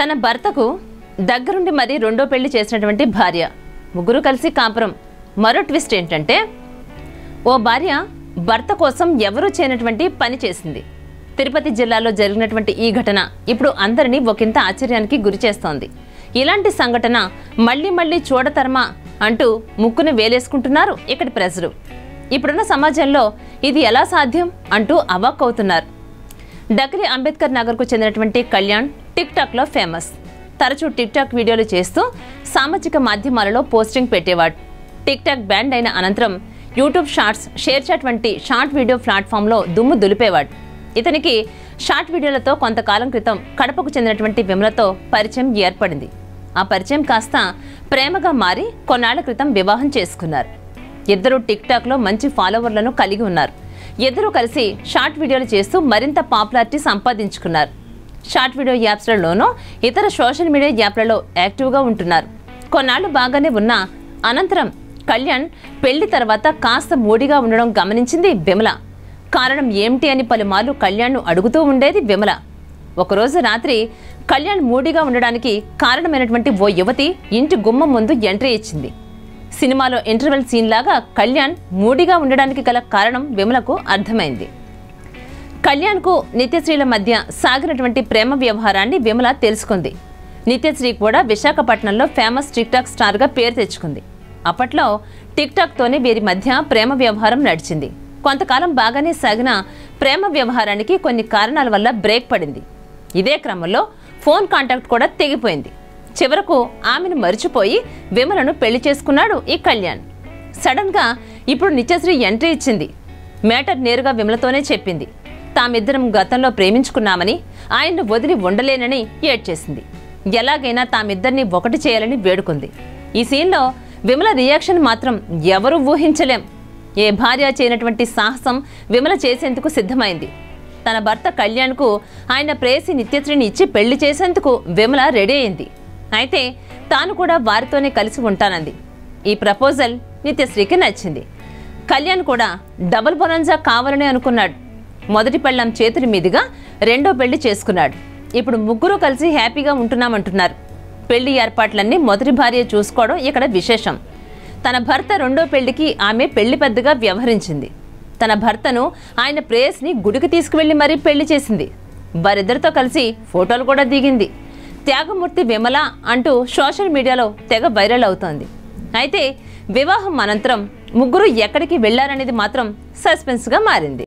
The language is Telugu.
తన భర్తకు దగ్గరుండి మరీ రెండో పెళ్లి చేసినటువంటి భార్య ముగ్గురు కలిసి కాపురం మరో ట్విస్ట్ ఏంటంటే ఓ భార్య భర్త కోసం ఎవరూ చేయనటువంటి పని చేసింది తిరుపతి జిల్లాలో జరిగినటువంటి ఈ ఘటన ఇప్పుడు అందరినీ ఒకంత ఆశ్చర్యానికి గురి చేస్తోంది ఇలాంటి సంఘటన మళ్ళీ మళ్ళీ చూడతరమా అంటూ ముక్కును వేలేసుకుంటున్నారు ఇక్కడి ప్రజలు ఇప్పుడున్న సమాజంలో ఇది ఎలా సాధ్యం అంటూ అవాక్కవుతున్నారు డక్రి అంబేద్కర్ నగర్కు చెందినటువంటి కళ్యాణ్ టిక్ టాక్లో ఫేమస్ తరచూ టిక్ టాక్ వీడియోలు చేస్తూ సామాజిక మాధ్యమాలలో పోస్టింగ్ పెట్టేవాడు టిక్ టాక్ బ్యాండ్ అయిన అనంతరం యూట్యూబ్ షార్ట్స్ షేర్ చాట్ వంటి షార్ట్ వీడియో ప్లాట్ఫామ్లో దుమ్ము దులిపేవాడు ఇతనికి షార్ట్ వీడియోలతో కొంతకాలం క్రితం కడపకు చెందినటువంటి విమలతో పరిచయం ఏర్పడింది ఆ పరిచయం కాస్త ప్రేమగా మారి కొన్నాళ్ల క్రితం వివాహం చేసుకున్నారు ఇద్దరు టిక్ టాక్లో మంచి ఫాలోవర్లను కలిగి ఉన్నారు ఇద్దరూ కలిసి షార్ట్ వీడియోలు చేస్తూ మరింత పాపులారిటీ సంపాదించుకున్నారు షార్ట్ వీడియో యాప్స్లలోనూ ఇతర సోషల్ మీడియా యాప్లలో యాక్టివ్గా ఉంటున్నారు కొన్నాళ్ళు బాగానే ఉన్నా అనంతరం కళ్యాణ్ పెళ్లి తర్వాత కాస్త మూడిగా ఉండడం గమనించింది విమల కారణం ఏమిటి అని పలుమార్లు కళ్యాణ్ను అడుగుతూ ఉండేది విమల ఒకరోజు రాత్రి కళ్యాణ్ మూడిగా ఉండడానికి కారణమైనటువంటి ఓ యువతి ఇంటి గుమ్మం ముందు ఎంట్రీ ఇచ్చింది సినిమాలో ఇంటర్వెల్ సీన్ లాగా కళ్యాణ్ మూడిగా ఉండడానికి గల కారణం విమలకు అర్థమైంది కళ్యాణ్కు నిత్యశ్రీల మధ్య సాగినటువంటి ప్రేమ వ్యవహారాన్ని విమల తెలుసుకుంది నిత్యశ్రీ కూడా విశాఖపట్నంలో ఫేమస్ టిక్ టాక్ స్టార్గా పేరు తెచ్చుకుంది అప్పట్లో టిక్ టాక్తోనే వీరి మధ్య ప్రేమ వ్యవహారం నడిచింది కొంతకాలం బాగానే సాగిన ప్రేమ వ్యవహారానికి కొన్ని కారణాల వల్ల బ్రేక్ పడింది ఇదే క్రమంలో ఫోన్ కాంటాక్ట్ కూడా తెగిపోయింది చివరకు ఆమెను మరిచిపోయి విమలను పెళ్లి చేసుకున్నాడు ఈ కళ్యాణ్ సడన్ గా ఇప్పుడు నిత్యశ్రీ ఎంట్రీ ఇచ్చింది మేటర్ నేరుగా విమలతోనే చెప్పింది తామిద్దరం గతంలో ప్రేమించుకున్నామని ఆయన్ను వదిలి ఉండలేనని ఏడ్చేసింది ఎలాగైనా తామిద్దరిని ఒకటి చేయాలని వేడుకుంది ఈ సీన్లో విమల రియాక్షన్ మాత్రం ఎవరూ ఊహించలేం ఏ భార్య చేయనటువంటి సాహసం విమల చేసేందుకు సిద్ధమైంది తన భర్త కళ్యాణ్కు ఆయన ప్రేసి నిత్యశ్రీని ఇచ్చి పెళ్లి చేసేందుకు విమల రెడీ అయింది అయితే తాను కూడా వారితోనే కలిసి ఉంటానంది ఈ ప్రపోజల్ నిత్యశ్రీకి నచ్చింది కళ్యాణ్ కూడా డబుల్ బొనంజా కావాలని అనుకున్నాడు మొదటి పెళ్ళం చేతుల మీదుగా రెండో పెళ్లి చేసుకున్నాడు ఇప్పుడు ముగ్గురు కలిసి హ్యాపీగా ఉంటున్నామంటున్నారు పెళ్లి ఏర్పాట్లన్నీ మొదటి భార్య చూసుకోవడం ఇక్కడ విశేషం తన భర్త రెండో పెళ్లికి ఆమె పెళ్లి పెద్దగా వ్యవహరించింది తన భర్తను ఆయన ప్రేయస్ని గుడికి తీసుకువెళ్లి మరీ పెళ్లి చేసింది వారిద్దరితో కలిసి ఫోటోలు కూడా దిగింది త్యాగమూర్తి విమల అంటూ సోషల్ మీడియాలో తెగ వైరల్ అవుతోంది అయితే వివాహం అనంతరం ముగ్గురు ఎక్కడికి వెళ్లారనేది మాత్రం సస్పెన్స్గా మారింది